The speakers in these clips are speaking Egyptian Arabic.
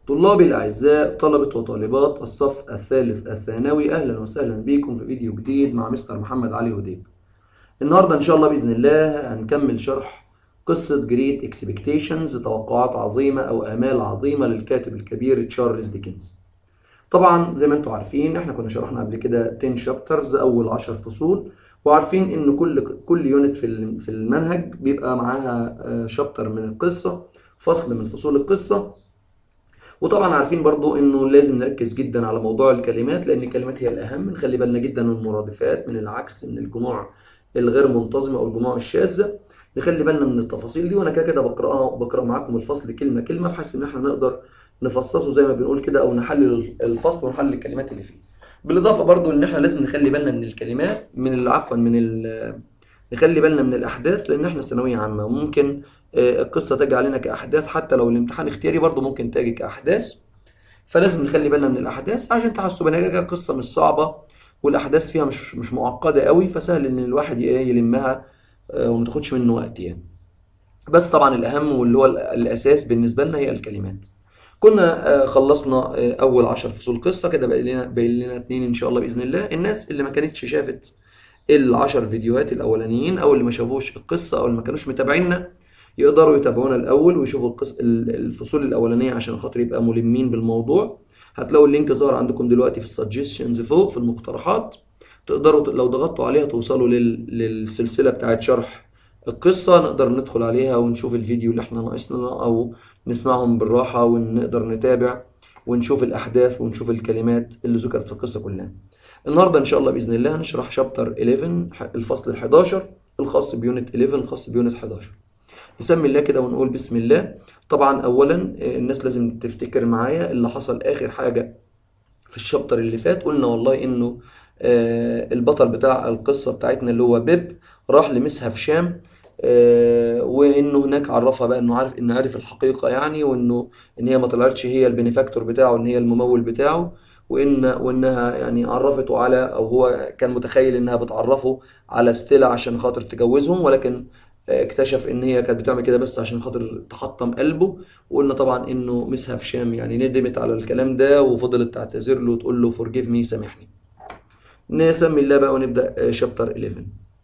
طلابي الأعزاء طلبة وطالبات الصف الثالث الثانوي أهلا وسهلا بكم في فيديو جديد مع مستر محمد علي هديب النهاردة إن شاء الله بإذن الله هنكمل شرح قصة جريت اكسبكتيشنز توقعات عظيمة أو آمال عظيمة للكاتب الكبير تشارلز ديكنز طبعا زي ما انتم عارفين احنا كنا شرحنا قبل كده 10 شابترز اول 10 فصول وعارفين ان كل كل يونت في في المنهج بيبقى معاها شابتر من القصه فصل من فصول القصه وطبعا عارفين برضو انه لازم نركز جدا على موضوع الكلمات لان الكلمات هي الاهم نخلي بالنا جدا من المرادفات من العكس من الجموع الغير منتظمه او الجموع الشاذه نخلي بالنا من التفاصيل دي وانا كده كده بقراها بقرا معاكم الفصل كلمه كلمه بحيث ان احنا نقدر نفصصه زي ما بنقول كده او نحلل الفصل ونحلل الكلمات اللي فيه بالاضافه برضو ان احنا لازم نخلي بالنا من الكلمات من عفوا من نخلي بالنا من الاحداث لان احنا ثانويه عامه وممكن القصه تجي علينا كاحداث حتى لو الامتحان اختياري برضو ممكن تجي كاحداث فلازم نخلي بالنا من الاحداث عشان تحسوا بان قصه مش صعبه والاحداث فيها مش مش معقده قوي فسهل ان الواحد يلمها وما تاخدش منه وقت يعني بس طبعا الاهم واللي هو الاساس بالنسبه لنا هي الكلمات كنا خلصنا اول عشر فصول قصه كده باقي لنا باقي لنا اتنين ان شاء الله باذن الله الناس اللي ما كانتش شافت العشر فيديوهات الاولانيين او اللي ما شافوش القصه او اللي ما كانوش متابعينا يقدروا يتابعونا الاول ويشوفوا القص... الفصول الاولانيه عشان خاطر يبقى ملمين بالموضوع هتلاقوا اللينك ظاهر عندكم دلوقتي في السجستشنز فوق في المقترحات تقدروا لو ضغطتوا عليها توصلوا لل... للسلسله بتاعت شرح القصه نقدر ندخل عليها ونشوف الفيديو اللي احنا ناقصنا او نسمعهم بالراحه ونقدر نتابع ونشوف الاحداث ونشوف الكلمات اللي ذكرت في القصه كلها النهارده ان شاء الله باذن الله هنشرح شابتر 11 الفصل ال11 الخاص بيونت 11 الخاص بيونت 11 نسمي الله كده ونقول بسم الله طبعا اولا الناس لازم تفتكر معايا اللي حصل اخر حاجه في الشابتر اللي فات قلنا والله انه آه البطل بتاع القصه بتاعتنا اللي هو بيب راح لمسها في شام آه وانه هناك عرفها بقى انه عارف ان عارف الحقيقه يعني وانه ان هي ما طلعتش هي البنفاكتور بتاعه ان هي الممول بتاعه وان وانها يعني عرفته على او هو كان متخيل انها بتعرفه على ستيلا عشان خاطر تجوزهم ولكن اكتشف ان هي كانت بتعمل كده بس عشان خاطر تحطم قلبه وقلنا طبعا انه مسها في شام يعني ندمت على الكلام ده وفضلت تعتذر له وتقول له فورجيف مي سامحني نسمي الله بقى ونبدا شابتر 11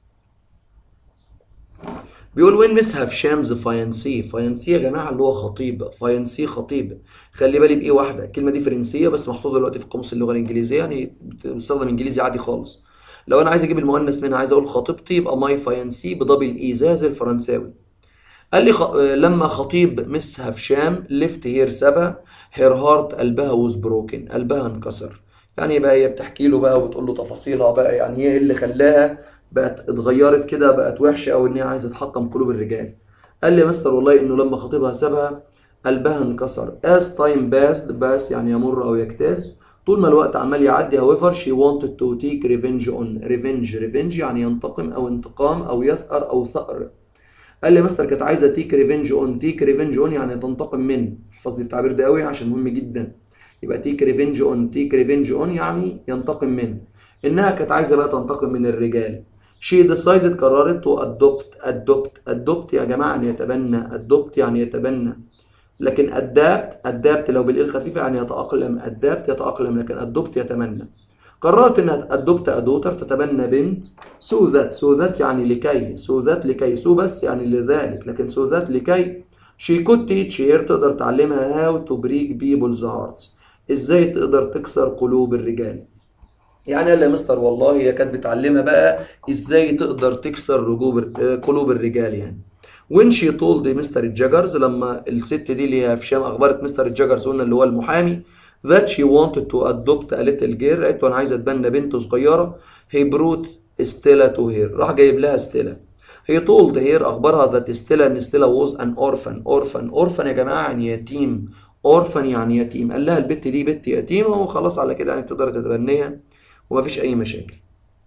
بيقول وين مسها في شامز فاينسي فاينسي يا جماعه اللي هو خطيب فاينسي خطيب خلي بالي بايه واحده الكلمه دي فرنسيه بس محطوطه دلوقتي في قاموس اللغه الانجليزيه يعني بتستخدم انجليزي عادي خالص لو انا عايز اجيب المؤنث منها عايز اقول خطيبتي يبقى ماي فاينسي بدبل اي زي الفرنساوي قال لي خ... لما خطيب مسها في شام ليفت هير سابها هير هارت قلبها وز بروكن قلبها انكسر يعني بقى هي بتحكي له بقى وبتقول له تفاصيلها بقى يعني هي اللي خلاها بقت اتغيرت كده بقت وحشه او ان هي عايزه تحطم قلوب الرجال قال لي يا مستر والله انه لما خطيبها سابها قلبها انكسر as time passed باس يعني يمر او يجتاز طول ما الوقت عمال يعدي however she wanted to take revenge on revenge revenge يعني ينتقم او انتقام او يثأر او ثأر قال لي مستر كانت عايزه تيك ريفنج اون تيك ريفنج اون يعني تنتقم من احفظ لي التعبير ده قوي عشان مهم جدا يبقى تيك ريفنج اون تيك ريفنج اون يعني ينتقم من انها كانت عايزه بقى تنتقم من الرجال she decided قررت to adopt adopt adopt يا جماعه يعني يتبنى adopt يعني يتبنى لكن adapt adapt لو بالايه الخفيفه يعني يتاقلم adapt يتاقلم لكن adopt يتمنى قررت انها ادوبت ادوتر تتبنى بنت سو ذات سو ذات يعني لكي سو ذات لكي سو بس يعني لذلك لكن سو ذات لكي شي كود تيتش هير تقدر تعلمها هاو تو بريك بيبلز هارتس ازاي تقدر تكسر قلوب الرجال يعني قال يا مستر والله هي كانت بتعلمها بقى ازاي تقدر تكسر رجوب قلوب الرجال يعني وين شي تولد مستر الجاجرز لما الست دي اللي هي في شام اخبرت مستر الجاجرز قلنا اللي هو المحامي that she wanted to adopt a little girl قالت له انا عايزه اتبنى بنت صغيره he brought ستيلا to her راح جايب لها ستيلا he told her اخبرها that ستيلا ان ستيلا was an orphan orphan orphan يا جماعه يعني يتيم orphan يعني يتيم قال لها البت دي بنت يتيمه وخلاص على كده يعني تقدر تتبنيها ومفيش اي مشاكل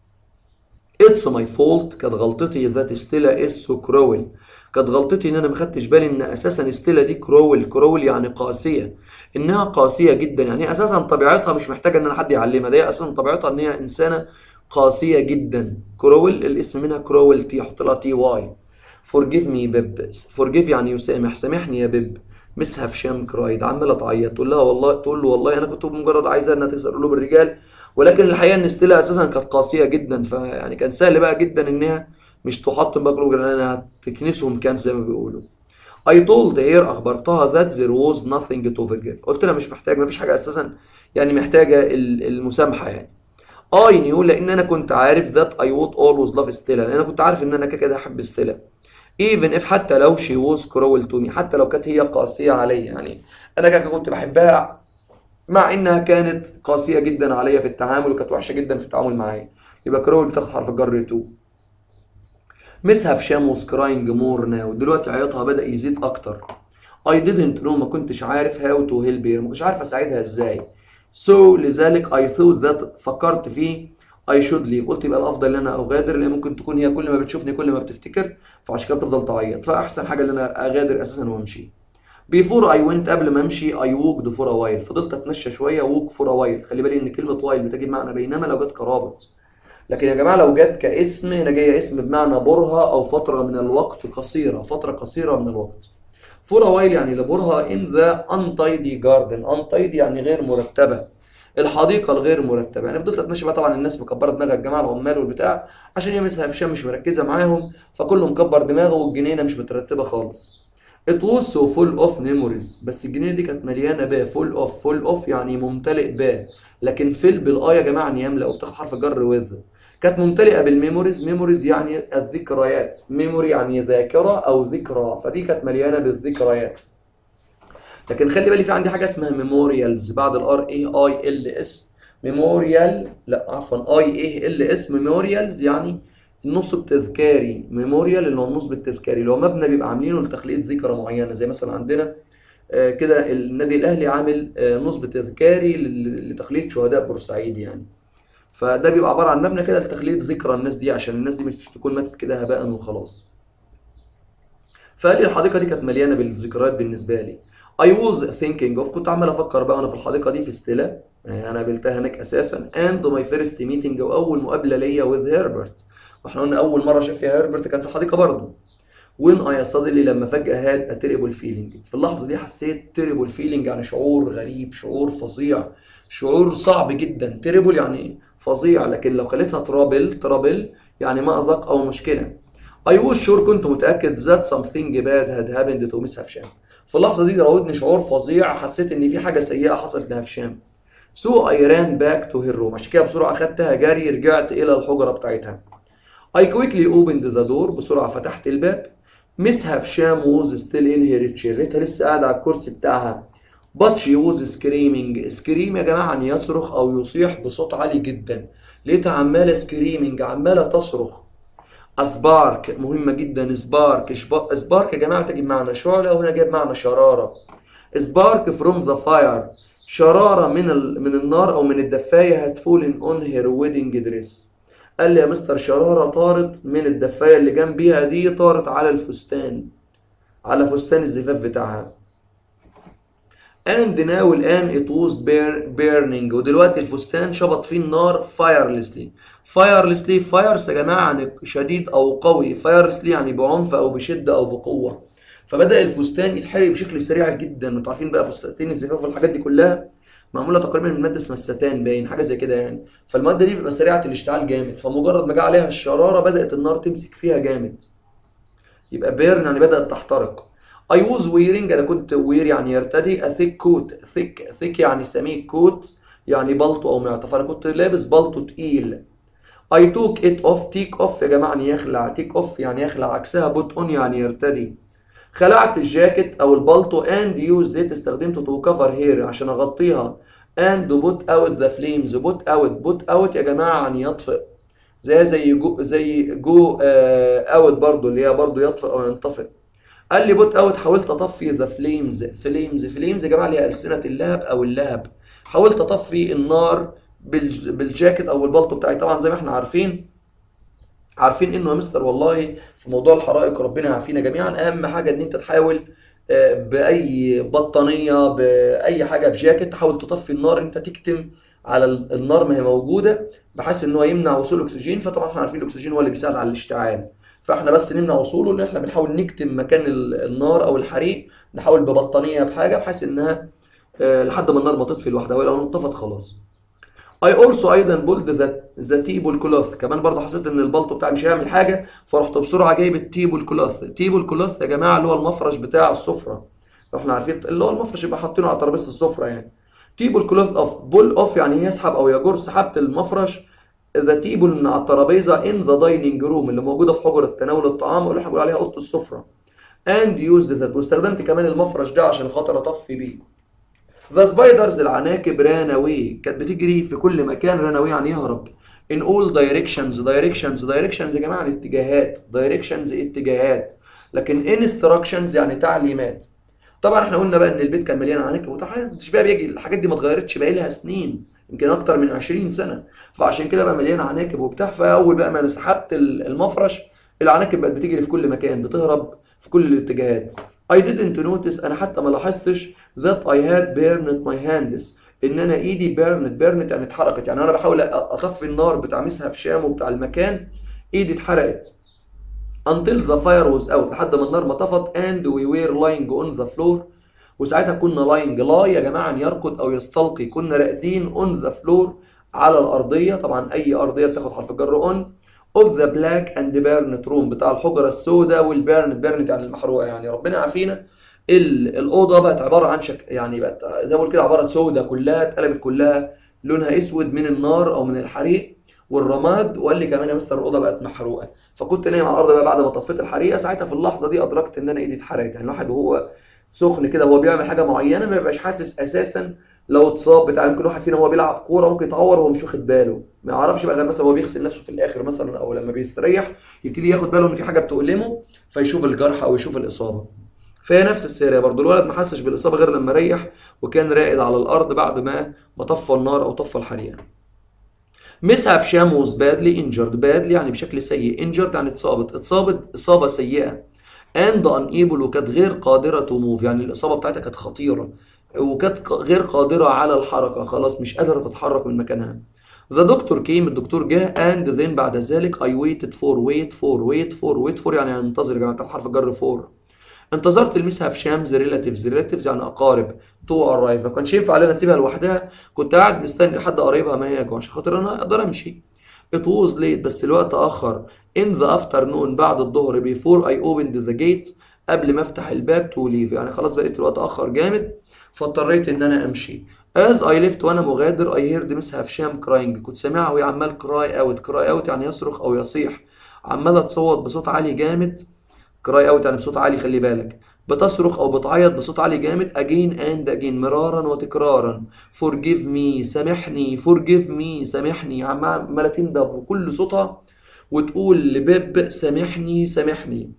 It's my fault كانت غلطتي that ستيلا is so cruel كانت غلطتي ان انا ما خدتش بالي ان اساسا ستيلا دي كرول كرول يعني قاسيه انها قاسيه جدا يعني اساسا طبيعتها مش محتاجه ان انا حد يعلمها ده اساسا طبيعتها ان هي انسانه قاسيه جدا كرول الاسم منها كرول تي حط لها تي واي forgive me بيب forgive يعني يسامح سامحني يا بيب مس هشام كرايد عماله تعيط تقول لها والله تقول له والله انا كنت مجرد عايزه انها تكسر قلوب الرجال ولكن الحقيقه ان ستيلا اساسا كانت قاسيه جدا فيعني كان سهل بقى جدا انها مش تحطم بقى قلوب الرجال لانها تكنسهم كان زي ما بيقولوا I told her اخبرتها that there was nothing to forgive قلت لها مش محتاج مفيش حاجه اساسا يعني محتاجه ال- المسامحه يعني I knew لان انا كنت عارف that I would always love Stella لان انا كنت عارف ان انا كده كده احب ستيلا even if حتى لو she was cruel to me حتى لو كانت هي قاسيه عليا يعني انا كده كنت بحبها مع انها كانت قاسيه جدا عليا في التعامل وكانت وحشه جدا في التعامل معايا يبقى كرول بتاخد حرف الجر تو مس هشام was crying more now دلوقتي عياطها بدأ يزيد اكتر I didn't know ما كنتش عارف how to help her ما كنتش عارف اساعدها ازاي so لذلك I thought that فكرت فيه I should leave قلت يبقى الافضل ان انا اغادر لان ممكن تكون هي كل ما بتشوفني كل ما بتفتكر فعشان كده بتفضل تعيط فاحسن حاجه ان انا اغادر اساسا وامشي before I went قبل ما امشي I walked for a while فضلت اتمشى شويه walk for a while خلي بالي ان كلمه while بتجي بمعنى بينما لو جت كرابط لكن يا جماعه لو جت كاسم هنا جايه اسم بمعنى برهه او فتره من الوقت قصيره فتره قصيره من الوقت for a while يعني لبرهه in the untidy garden untidy يعني غير مرتبه الحديقه الغير مرتبه يعني فضلت اتمشى بقى طبعا الناس مكبره دماغها الجماعه العمال والبتاع عشان هي مسها هشام مش مركزه معاهم فكله مكبر دماغه والجنينه مش مترتبه خالص It was so full of memories بس الجنينة دي كانت مليانة با full of full of يعني ممتلئ با لكن fill بالآه يا جماعة يعني يملأ وبتاخد حرف جر with كانت ممتلئة بالميموريز ميموريز يعني الذكريات ميموري يعني ذاكرة أو ذكرى فدي كانت مليانة بالذكريات لكن خلي بالي في عندي حاجة اسمها ميموريالز بعد الار اي اي ال اس ميموريال لا عفوا اي اي ال اس ميموريالز يعني النصب تذكاري ميموريال اللي هو النصب التذكاري اللي هو مبنى بيبقى عاملينه لتخليد ذكرى معينه زي مثلا عندنا آه، كده النادي الاهلي عامل آه، نصب تذكاري لل- لتخليد شهداء بورسعيد يعني فده بيبقى عباره عن مبنى كده لتخليد ذكرى الناس دي عشان الناس دي مش تكون ماتت كده هباء وخلاص فقال لي الحديقه دي كانت مليانه بالذكريات بالنسبه لي I was thinking of كنت عمال افكر بقى وانا في الحديقه دي في ستيلا يعني انا قابلتها هناك اساسا and my first meeting واول مقابله ليا with Herbert واحنا قلنا اول مره شاف فيها هربرت كان في الحديقه برضه when I suddenly لما فجأة had a terrible feeling في اللحظة دي حسيت terrible feeling يعني شعور غريب شعور فظيع شعور صعب جدا terrible يعني فظيع لكن لو خليتها trouble trouble يعني مأزق أو مشكلة I was sure كنت متأكد that something bad had happened to Miss هشام في اللحظة دي راودني شعور فظيع حسيت إن في حاجة سيئة حصلت لهشام so I ran back to her room عشان كده بسرعة أخدتها جري رجعت إلى الحجرة بتاعتها I quickly opened the door بسرعة فتحت الباب مس هشام was still in her chair لقيتها لسه قاعدة على الكرسي بتاعها but she was screaming scream يا جماعة يعني يصرخ أو يصيح بصوت عالي جدا لقيتها عمالة screaming عمالة تصرخ سبارك مهمة جدا سبارك سبارك يا جماعة تجيب معنى شعلة وهنا جايب معنى شرارة سبارك فروم ذا فاير شرارة من ال... من النار أو من الدفاية هتفولن اون هير ويدنج دريس قال لي يا مستر شرارة طارت من الدفاية اللي جنبيها دي طارت على الفستان على فستان الزفاف بتاعها and now الآن it was burn, burning ودلوقتي الفستان شبط فيه النار firelessly firelessly fires يا جماعة يعني شديد أو قوي firelessly يعني بعنف أو بشدة أو بقوة فبدأ الفستان يتحرق بشكل سريع جدا انتوا عارفين بقى فساتين الزفاف والحاجات دي كلها معموله تقريبا من ماده اسمها الستان باين حاجه زي كده يعني فالماده دي بيبقى سريعه الاشتعال جامد فمجرد ما جه عليها الشراره بدات النار تمسك فيها جامد يبقى بيرن يعني بدات تحترق I was wearing انا كنت وير يعني يرتدي a thick coat thick thick يعني سميك كوت يعني بلطو او معطف انا كنت لابس بلطو تقيل I took it off take off يا جماعه يعني يخلع take off يعني يخلع عكسها put on يعني يرتدي خلعت الجاكيت او البلطو and used it استخدمته to cover hair عشان اغطيها and put out the flames put out put out يا جماعه يعني يطفئ زي زي جو زي جو اوت برضو اللي هي برضو يطفئ او ينطفئ قال لي بوت اوت حاولت اطفي ذا فليمز فليمز فليمز يا جماعه اللي هي السنه اللهب او اللهب حاولت اطفي النار بالج- بالجاكيت او البلطو بتاعي طبعا زي ما احنا عارفين عارفين انه يا مستر والله في موضوع الحرائق ربنا يعافينا جميعا اهم حاجه ان انت تحاول آه، باي بطانيه باي حاجه بجاكيت تحاول تطفي النار انت تكتم على ال- النار ما هي موجوده بحيث ان هو يمنع وصول الاكسجين فطبعا احنا عارفين الاكسجين هو اللي بيساعد على الاشتعال فاحنا بس نمنع وصوله ان احنا بنحاول نكتم مكان ال- النار او الحريق نحاول ببطانيه بحاجه بحيث انها آه، لحد ما النار ما تطفي لوحدها ولو انطفت خلاص اي اولسو ايضا بولد ذا ذا تيبل كلوث كمان برضه حسيت ان البلطو بتاعي مش هيعمل حاجه فرحت بسرعه جايب التيبل كلوث التيبل كلوث يا جماعه اللي هو المفرش بتاع السفره احنا عارفين اللي هو المفرش يبقى حاطينه على ترابيزه السفره يعني تيبل كلوث اوف بول اوف يعني يسحب او يجر سحبت المفرش ذا تيبل من على الترابيزه ان ذا دايننج روم اللي موجوده في حجره تناول الطعام واللي احنا بنقول عليها اوضه السفره اند يوزد ذات واستخدمت كمان المفرش ده عشان خاطر اطفي بيه ذا سبايدرز العناكب ران اواي كانت بتجري في كل مكان ران اواي يعني يهرب in all directions directions directions يا جماعه يعني اتجاهات directions اتجاهات لكن instructions يعني تعليمات طبعا احنا قلنا بقى ان البيت كان مليان عناكب وتحدش بقى بيجي الحاجات دي ما اتغيرتش بقى لها سنين يمكن اكتر من 20 سنه فعشان كده بقى مليان عناكب وبتاع فاول بقى ما سحبت المفرش العناكب بقت بتجري في كل مكان بتهرب في كل الاتجاهات I didn't notice انا حتى ما لاحظتش that I had burned my hands ان انا ايدي burned burned يعني اتحرقت يعني انا بحاول اطفي النار بتاع مسها في شام وبتاع المكان ايدي اتحرقت until the fire was out لحد ما النار ما طفت and we were lying on the floor وساعتها كنا lying لا يا جماعه ان يرقد او يستلقي كنا راقدين on the floor على الارضيه طبعا اي ارضيه بتاخد حرف الجر on of the black and burnt room بتاع الحجره السوداء والبيرنت بيرنت يعني المحروقه يعني ربنا عافينا ال- الاوضه بقت عباره عن شك يعني بقت زي ما بقول كده عباره سوداء كلها اتقلبت كلها لونها اسود من النار او من الحريق والرماد وقال لي كمان يا مستر الاوضه بقت محروقه فكنت نايم على الارض بقى بعد ما طفيت الحريقه ساعتها في اللحظه دي ادركت ان انا ايدي اتحرقت يعني الواحد وهو سخن كده وهو بيعمل حاجه معينه ما بيبقاش حاسس اساسا لو اتصاب بتاع يمكن واحد فينا وهو بيلعب كوره ممكن يتعور وهو مش واخد باله ما يعرفش بقى غير مثلا هو بيغسل نفسه في الاخر مثلا او لما بيستريح يبتدي ياخد باله ان في حاجه بتؤلمه فيشوف الجرح او يشوف الاصابه فهي نفس السيرة برضه الولد ما حسش بالاصابه غير لما ريح وكان راقد على الارض بعد ما ما طفى النار او طفى الحريقه مسها في شام was badly injured badly يعني بشكل سيء injured يعني اتصابت اتصابت اصابه سيئه and unable وكانت غير قادره to move يعني الاصابه بتاعتها كانت خطيره وكانت ق- غير قادره على الحركه خلاص مش قادره تتحرك من مكانها The doctor came الدكتور جه and then بعد ذلك I waited for wait for wait for wait for يعني انتظر يا جماعه تحت حرف الجر for انتظرت المسها في شامز ريلاتيفز ريلاتيفز يعني اقارب تو ارايف ما كانش ينفع علينا اسيبها لوحدها كنت قاعد مستني لحد قرايبها ما يجوا عشان خاطر انا اقدر امشي It was late بس الوقت اخر in the afternoon بعد الظهر before I opened the gate قبل ما افتح الباب to leave يعني خلاص بقيت الوقت اخر جامد فاضطريت ان انا امشي as I left وانا مغادر I heard مسها في شام crying كنت سامعها وهي عمال cry out cry out يعني يصرخ او يصيح عماله تصوت بصوت عالي جامد كراي اوت يعني بصوت عالي خلي بالك بتصرخ او بتعيط بصوت عالي جامد again and again مرارا وتكرارا forgive me سامحني forgive me سامحني عمالة تندب بكل صوتها وتقول لبيب سامحني سامحني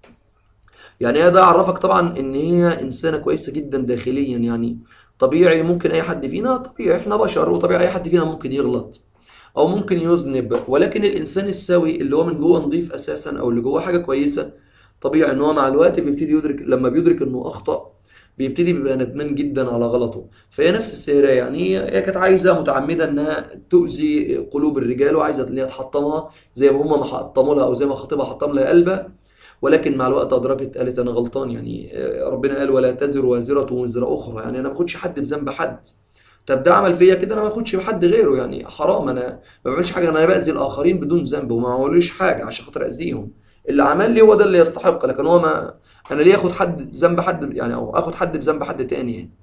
يعني هي ده عرفك طبعا ان هي انسانه كويسه جدا داخليا يعني طبيعي ممكن اي حد فينا طبيعي احنا بشر وطبيعي اي حد فينا ممكن يغلط او ممكن يذنب ولكن الانسان السوي اللي هو من جوه نظيف اساسا او اللي جوه حاجه كويسه طبيعي ان هو مع الوقت بيبتدي يدرك لما بيدرك انه اخطا بيبتدي بيبقى ندمان جدا على غلطه فهي نفس السيره يعني هي هي كانت عايزه متعمده انها تؤذي قلوب الرجال وعايزه ان هي تحطمها زي ما هم ما حطموا لها او زي ما خطيبها حطم لها قلبها ولكن مع الوقت ادركت قالت انا غلطان يعني آه، ربنا قال ولا تزر وازره وزر اخرى يعني انا ما باخدش حد بذنب حد طب ده عمل فيا كده انا ما باخدش بحد غيره يعني حرام انا ما بعملش حاجه انا باذي الاخرين بدون ذنب وما عملوش حاجه عشان خاطر اذيهم اللي عمل لي هو ده اللي يستحق لكن هو ما انا ليه اخد حد ذنب حد يعني او اخد حد بذنب حد تاني يعني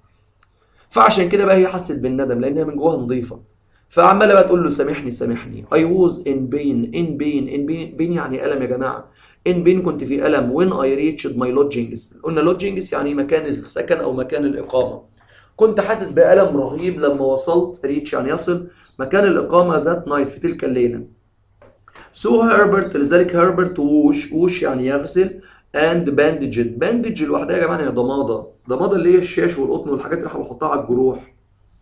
فعشان كده بقى هي حست بالندم لانها من جواها نظيفه فعماله بقى تقول له سامحني سامحني I was in pain in pain in pain pain يعني ألم يا جماعة in pain كنت في ألم when I reached my lodgings قلنا lodgings يعني مكان السكن أو مكان الإقامة كنت حاسس بألم رهيب لما وصلت reach يعني يصل مكان الإقامة that night في تلك الليلة So Herbert لذلك Herbert ووش ووش يعني يغسل and bandaged bandage لوحدها يا جماعة هي ضمادة ضمادة اللي هي الشاش والقطن والحاجات اللي احنا بنحطها على الجروح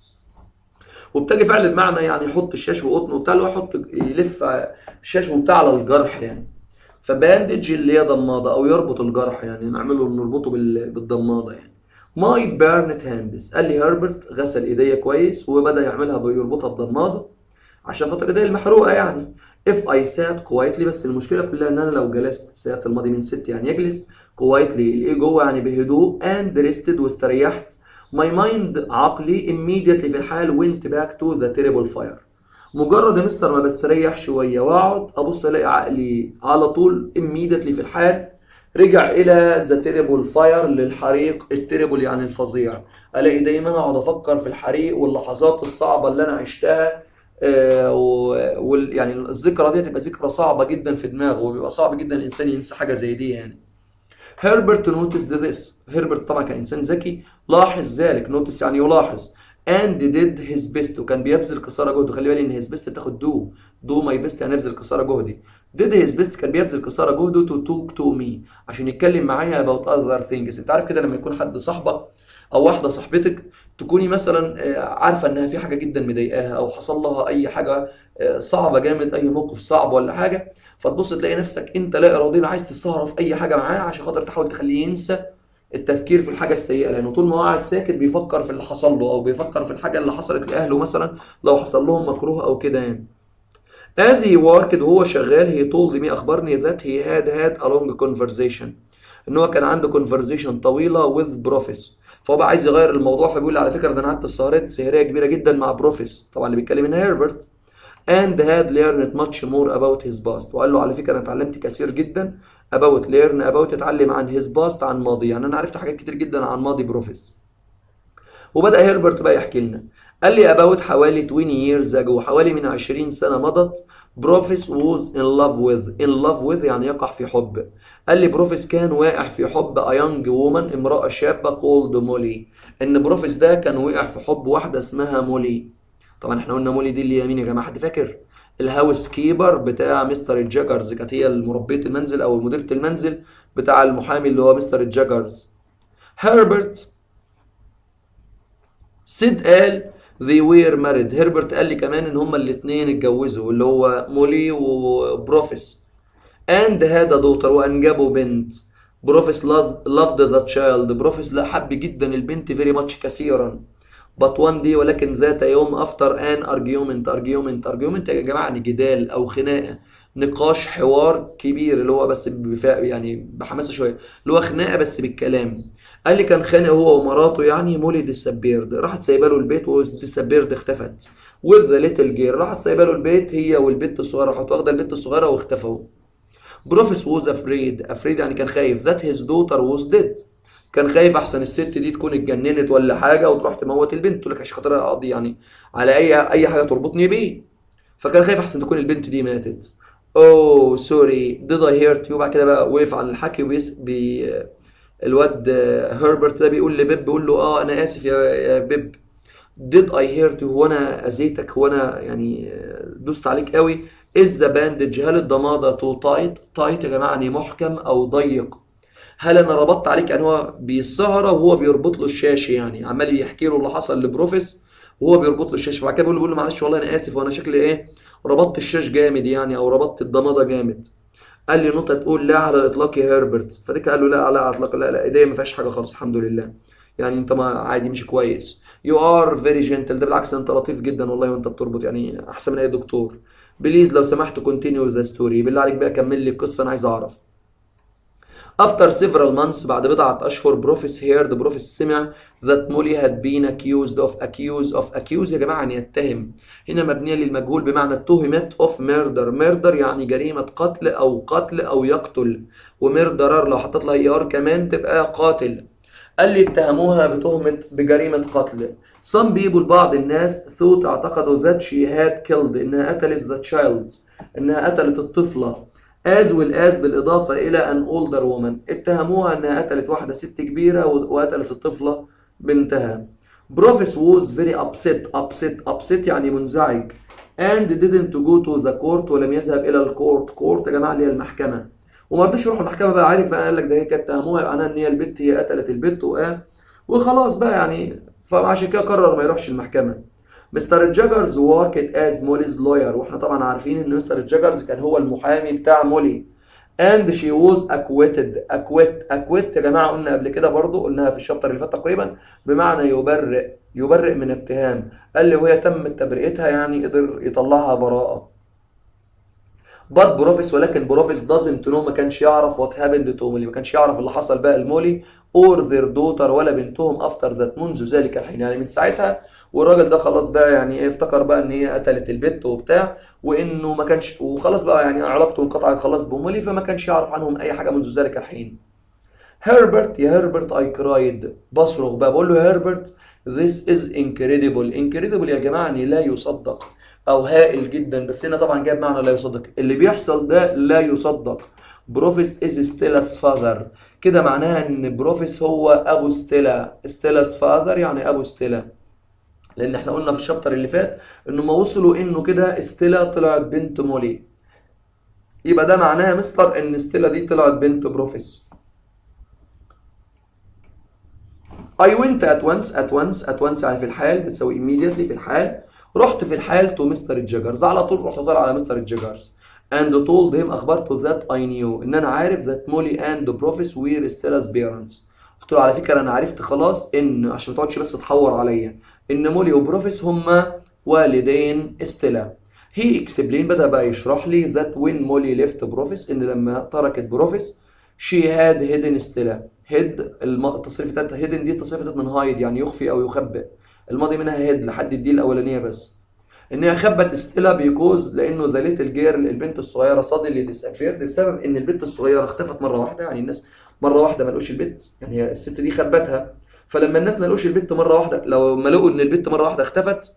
وبتجي فعل بمعنى يعني يحط الشاش وقطن وبتاع اللي هو يحط يلف الشاش وبتاع على الجرح يعني فباندج اللي هي ضماده او يربط الجرح يعني نعمله نربطه بال- بالضماده يعني ماي بيرنت هاندز قال لي هربرت غسل ايديا كويس وبدا يعملها بيربطها بضماده عشان خاطر ايديا المحروقه يعني if I sat quietly بس المشكله كلها ان انا لو جلست سات الماضي من ست يعني يجلس quietly الايه جوه يعني بهدوء and rested واستريحت my mind عقلي immediately في الحال went back to the terrible fire مجرد يا مستر ما بستريح شويه واقعد ابص الاقي عقلي على طول immediately في الحال رجع الى ذا تيربل فاير للحريق التيربل يعني الفظيع الاقي دايما اقعد افكر في الحريق واللحظات الصعبه اللي انا عشتها آه وال يعني الذكرى دي تبقى ذكرى صعبه جدا في دماغه وبيبقى صعب جدا الانسان ينسى حاجه زي دي يعني هربرت نوتس ذس هربرت طبعا كانسان ذكي لاحظ ذلك نوتس يعني يلاحظ and did his best وكان بيبذل قصارى جهده خلي بالي ان his best بتاخد دو دو ماي بيست يعني ابذل قصارى جهدي did his best كان بيبذل قصارى جهده to talk to me عشان يتكلم معايا about other things انت عارف كده لما يكون حد صاحبك او واحده صاحبتك تكوني مثلا عارفه انها في حاجه جدا مضايقاها او حصل لها اي حاجه صعبه جامد اي موقف صعب ولا حاجه فتبص تلاقي نفسك انت لا اراديا عايز تسهر في اي حاجه معاه عشان خاطر تحاول تخليه ينسى التفكير في الحاجه السيئه لانه طول ما هو قاعد ساكت بيفكر في اللي حصل له او بيفكر في الحاجه اللي حصلت لاهله مثلا لو حصل لهم مكروه او كده يعني As he worked وهو شغال he told me أخبرني that he had had a long conversation إن هو كان عنده conversation طويلة with بروفيس فهو بقى عايز يغير الموضوع فبيقول لي على فكرة ده أنا قعدت سهرات سهرية كبيرة جدا مع بروفيس طبعا اللي بيتكلم هنا هيربرت and had learned much more about his past وقال له على فكرة أنا اتعلمت كثير جدا about learn about اتعلم عن his past عن ماضي يعني أنا عرفت حاجات كتير جدا عن ماضي بروفيس وبدأ هيربرت بقى يحكي لنا قال لي about حوالي 20 years ago حوالي من 20 سنة مضت بروفيس was in love with in love with يعني يقع في حب قال لي بروفيس كان واقع في حب a young woman امرأة شابة called مولي ان بروفيس ده كان وقع في حب واحدة اسمها مولي طبعا احنا قلنا مولي دي اللي هي مين يا جماعة حد فاكر الهاوس كيبر بتاع مستر الجاجرز كانت هي مربية المنزل او مديرة المنزل بتاع المحامي اللي هو مستر الجاجرز هربرت سيد قال they were married هربرت قال لي كمان ان هما الاثنين اتجوزوا اللي هو مولي وبروفيس and had a daughter وانجبوا بنت بروفيس loved the child بروفيس لا حب جدا البنت very much كثيرا but one day ولكن ذات يوم after an argument argument argument يا جماعه يعني جدال او خناقه نقاش حوار كبير اللي هو بس بفاء يعني بحماسه شويه اللي هو خناقه بس بالكلام قال لي كان خانق هو ومراته يعني مولي ديسابيرد راحت سايبه له البيت وديسابيرد اختفت with the little girl راحت سايبه له البيت هي والبنت الصغيره راحت واخده البنت الصغيره واختفوا بروفيس was afraid afraid يعني كان خايف that his daughter was dead كان خايف احسن الست دي تكون اتجننت ولا حاجه وتروح تموت البنت تقول لك عشان خاطر اقضي يعني على اي اي حاجه تربطني بيه فكان خايف احسن تكون البنت دي ماتت اوه سوري ديد اي هيرت يو بعد كده بقى وقف على الحكي وبيس بي الواد هربرت ده بيقول لبيب بيقول له اه انا اسف يا يا بيب did I hurt you هو انا اذيتك هو انا يعني دوست عليك قوي is the bandage هل الضمادة too tight tight يا جماعة يعني محكم او ضيق هل انا ربطت عليك يعني هو بالسهرة وهو بيربط له الشاش يعني عمال يحكي له اللي حصل لبروفيس وهو بيربط له الشاش فبعد كده بيقول له بيقول له معلش والله انا اسف وانا شكلي ايه ربطت الشاش جامد يعني او ربطت الضمادة جامد قال لي نقطة تقول لا على الاطلاق يا هربرت فديك قال له لا لا على الاطلاق لا لا ايديا ما فيهاش حاجة خالص الحمد لله يعني انت ما عادي مش كويس يو ار فيري جنتل ده بالعكس انت لطيف جدا والله وانت بتربط يعني احسن من اي دكتور بليز لو سمحت كونتينيو ذا ستوري بالله عليك بقى كمل لي القصه انا عايز اعرف After several months بعد بضعة أشهر بروفيس هيرد بروفيس سمع that Molly had been accused of accused of accused يا جماعة يعني يتهم هنا مبنية للمجهول بمعنى اتهمت of murder murder يعني جريمة قتل أو قتل أو يقتل وميردرر لو حطيت لها اي ار كمان تبقى قاتل قال لي اتهموها بتهمة بجريمة قتل some people بعض الناس thought اعتقدوا that she had killed انها قتلت the child انها قتلت الطفلة as well as بالإضافة إلى an older woman اتهموها انها قتلت واحدة ست كبيرة وقتلت الطفلة بنتها بروفيس was very upset upset upset يعني منزعج and didn't go to the court ولم يذهب إلى الكورت كورت يا جماعة اللي هي المحكمة وما رضيش يروح المحكمة بقى عارف قال لك ده هي كانت اتهموها معناها ان هي البت هي قتلت البت وآه وخلاص بقى يعني فعشان كده قرر ما يروحش المحكمة مستر جاجرز worked as موليز lawyer واحنا طبعا عارفين ان مستر جاجرز كان هو المحامي بتاع مولي and she was acquitted acquit acquit يا جماعه قلنا قبل كده برضو قلناها في الشابتر اللي فات تقريبا بمعنى يبرئ يبرئ من اتهام قال لي وهي تم تبرئتها يعني قدر يطلعها براءة but بروفيس ولكن بروفيس doesn't know ما كانش يعرف what happened to مولي ما كانش يعرف اللي حصل بقى لمولي or their daughter ولا بنتهم after that منذ ذلك الحين يعني من ساعتها والراجل ده خلاص بقى يعني ايه افتكر بقى ان هي قتلت البت وبتاع وانه ما كانش وخلاص بقى يعني علاقته انقطعت خلاص بمولي فما كانش يعرف عنهم اي حاجه منذ ذلك الحين هربرت يا هربرت اي كرايد بصرخ بقى بقول له يا هربرت this is incredible incredible يا جماعه يعني لا يصدق او هائل جدا بس هنا طبعا جايب معنى لا يصدق اللي بيحصل ده لا يصدق بروفيس از ستيلا's فاذر كده معناها ان بروفيس هو ابو ستيلا ستيلا's فاذر يعني ابو ستيلا لان احنا قلنا في الشابتر اللي فات انه ما وصلوا انه كده ستيلا طلعت بنت مولي يبقى ده معناها مستر ان ستيلا دي طلعت بنت بروفيس I went at once at once at once يعني في الحال بتساوي immediately في الحال رحت في الحال تو مستر جيجرز على طول رحت طالع على مستر جيجرز and told him اخبرته that I knew ان انا عارف that Molly and Profis were Stella's parents قلت له على فكره انا عرفت خلاص ان عشان ما تقعدش بس تحور عليا ان مولي وبروفيس هما والدين ستيلا هي اكسبلين بدا بقى يشرح لي that when Molly left بروفيس ان لما تركت بروفيس she had hidden ستيلا هيد التصريف بتاعتها هيدن دي التصريف بتاعت من هايد يعني يخفي او يخبئ الماضي منها هيد لحد الدي الاولانيه بس ان هي خبت ستيلا بيكوز لانه ذا ليتل جيرل البنت الصغيره صادلي ديسابيرد بسبب ان البنت الصغيره اختفت مره واحده يعني الناس مره واحده ما لقوش البنت يعني هي الست دي خبتها فلما الناس ما لقوش البنت مره واحده لو ما لقوا ان البنت مره واحده اختفت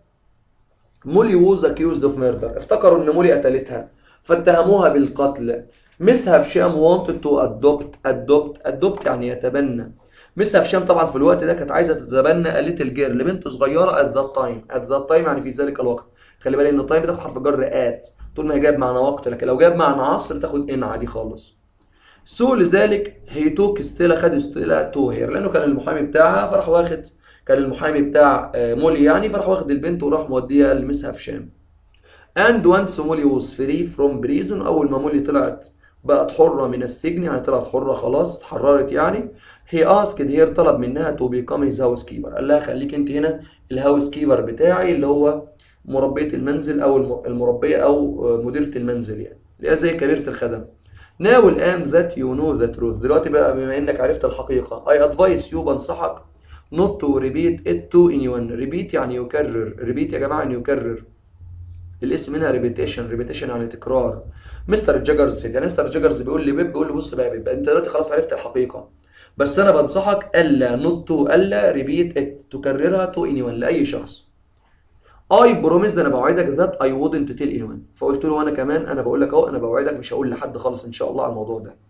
مولي ووز اكيوزد اوف ميردر افتكروا ان مولي قتلتها فاتهموها بالقتل مس هافشام wanted to adopt adopt adopt يعني يتبنى مس هافشام طبعا في الوقت ده كانت عايزه تتبنى قالت الجير لبنت صغيره at that time at that time يعني في ذلك الوقت خلي بالك ان التايم بتاخد حرف جر ات طول ما هي جايب معنى وقت لكن لو جايب معنى عصر تاخد ان عادي خالص سو لذلك هي توك ستيلا خد ستيلا تو هير لانه كان المحامي بتاعها فراح واخد كان المحامي بتاع مولي يعني فراح واخد البنت وراح موديها لمس هافشام and once مولي was free from prison اول ما مولي طلعت بقت حرة من السجن يعني طلعت حرة خلاص اتحررت يعني هي اسكد هي طلب منها تو بيكام هيز هاوس كيبر قال لها خليك انت هنا الهاوس كيبر بتاعي اللي هو مربية المنزل او المربية او مديرة المنزل يعني اللي هي زي كبيرة الخدم Now الآن that you know the truth دلوقتي بقى بما انك عرفت الحقيقة I advise you بنصحك not to repeat it to anyone repeat يعني يكرر repeat يا جماعة يعني يكرر الاسم منها ريبيتيشن ريبيتيشن يعني تكرار مستر جاجرز يعني مستر جاجرز بيقول لي بيب بيقول لي بص بقى يا بيب انت دلوقتي خلاص عرفت الحقيقه بس انا بنصحك الا نوت تو الا ريبيت ات تكررها تو اني ون لاي شخص اي بروميس انا بوعدك ذات اي wouldn't تيل اني ون فقلت له انا كمان انا بقول لك اهو انا بوعدك مش هقول لحد خالص ان شاء الله على الموضوع ده